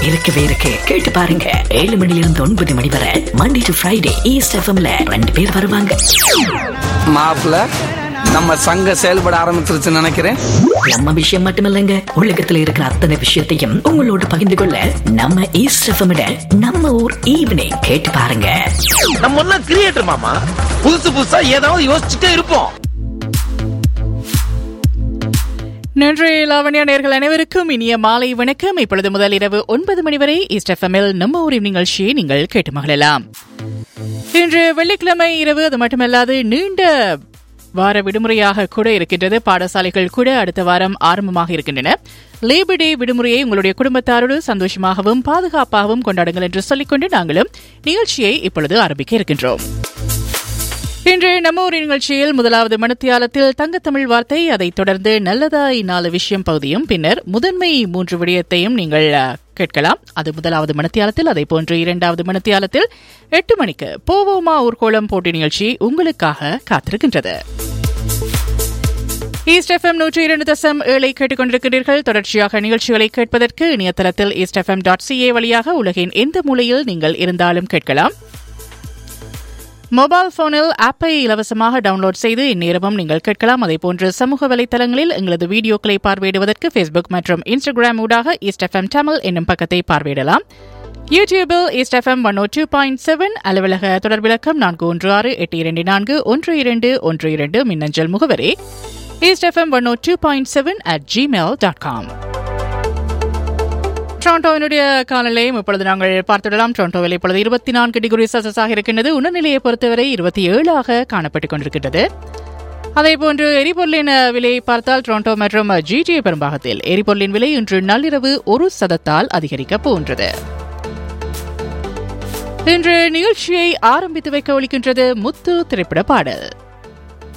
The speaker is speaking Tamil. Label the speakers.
Speaker 1: இருக்கவே இருக்கு கேட்டு பாருங்க ஏழு மணில இருந்து ஒன்பது மணி வரை மண்டே டு ஃப்ரைடே ஈஸ்ட் எஃப்எம்ல ரெண்டு பேர் வருவாங்க
Speaker 2: மாப்பிள்ள நம்ம சங்கம் செயல்பட ஆரம்பிச்சிருச்சுன்னு நினைக்கிறேன்
Speaker 1: நம்ம விஷயம் மட்டுமில்லைங்க உலகத்துல இருக்கிற அத்தனை விஷயத்தையும் உங்களோட பகிர்ந்து கொள்ள நம்ம ஈஸ்ட் எஃப்எம் நம்ம ஊர் ஈவினிங் கேட்டு பாருங்க
Speaker 3: நம்ம எல்லாம் கிரியேட்டர் மாமா புதுசு புதுசா ஏதாவது யோசிச்சுட்டே இருப்போம்
Speaker 4: நன்றி லாவண்யா நேர்கள் அனைவருக்கும் இனிய மாலை வணக்கம் இப்பொழுது முதல் இரவு ஒன்பது மணி வரை ஈஸ்ட் எஃப்எம்எல் நம்ம ஊரின் நிகழ்ச்சியை நீங்கள் கேட்டு மகிழலாம் இன்று வெள்ளிக்கிழமை இரவு அது மட்டுமல்லாது நீண்ட வார விடுமுறையாக கூட இருக்கின்றது பாடசாலைகள் கூட அடுத்த வாரம் ஆரம்பமாக இருக்கின்றன லேபர் டே விடுமுறையை உங்களுடைய குடும்பத்தாரோடு சந்தோஷமாகவும் பாதுகாப்பாகவும் கொண்டாடுங்கள் என்று சொல்லிக்கொண்டு நாங்களும் நிகழ்ச்சியை இப்பொழுது ஆரம்பிக்க இருக்கின்றோம் இன்று நம்ம ஊரின் நிகழ்ச்சியில் முதலாவது மணித்தியாலத்தில் தங்கத்தமிழ் வார்த்தை அதைத் தொடர்ந்து நல்லதாய் நாலு விஷயம் பகுதியும் பின்னர் முதன்மை மூன்று விடயத்தையும் நீங்கள் அஹ், கேட்கலாம் அது முதலாவது மணித்தியாலத்தில் அதை போன்று இரண்டாவது மணித்தியாலத்தில் எட்டு மணிக்கு போவோமா ஊர்கோளம் போட்டி நிகழ்ச்சி உங்களுக்காக காத்திருக்கின்றது ஈஸ்ட் எஃப்எம் நூற்றி இரண்டு தசம் ஏழை கேட்டுக்கொண்டிருக்கிறீர்கள் தொடர்ச்சியாக நிகழ்ச்சிகளை கேட்பதற்கு இணையதளத்தில் ஈஸ்ட் எஃப்எம் டாட் சிஏ வழியாக உலகின் எந்த மூலையில் நீங்கள் இருந்தாலும் கேட்கலாம் மொபைல் போனில் ஆப்பை இலவசமாக டவுன்லோட் செய்து இந்நேரமும் நீங்கள் கேட்கலாம் அதேபோன்று சமூக வலைதளங்களில் எங்களது வீடியோக்களை பார்வையிடுவதற்கு ஃபேஸ்புக் மற்றும் இன்ஸ்டாகிராம் ஊடாக ஈஸ்ட் எஃப்எம் தமிழ் என்னும் பக்கத்தை பார்வையிடலாம் யூடியூபில் East FM one O two point seven அலுவலக தொடர்பிலக்கம் நான்கு ஒன்று ஆறு எட்டு இரண்டு நான்கு ஒன்று இரண்டு ஒன்று இரண்டு மின்னஞ்சல் முகவரி East FM one O two point seven at Gmail dot com டொரண்டோவினுடைய காலநிலையும் இப்பொழுது நாங்கள் பார்த்துவிடலாம் டொரண்டோவில் இப்பொழுது இருபத்தி நான்கு டிகிரி செல்சியஸாக இருக்கின்றது உணர்நிலையை பொறுத்தவரை இருபத்தி ஏழாக காணப்பட்டுக் கொண்டிருக்கின்றது அதேபோன்று எரிபொருளின் அஹ், விலையை பார்த்தால் டொரண்டோ மற்றும் ஜிடிஏ பெரும்பாகத்தில் எரிபொருளின் விலை இன்று நள்ளிரவு ஒரு சதத்தால் அதிகரிக்கப் போகின்றது இன்று நிகழ்ச்சியை ஆரம்பித்து வைக்க ஒழிக்கின்றது முத்து திரைப்பட பாடல்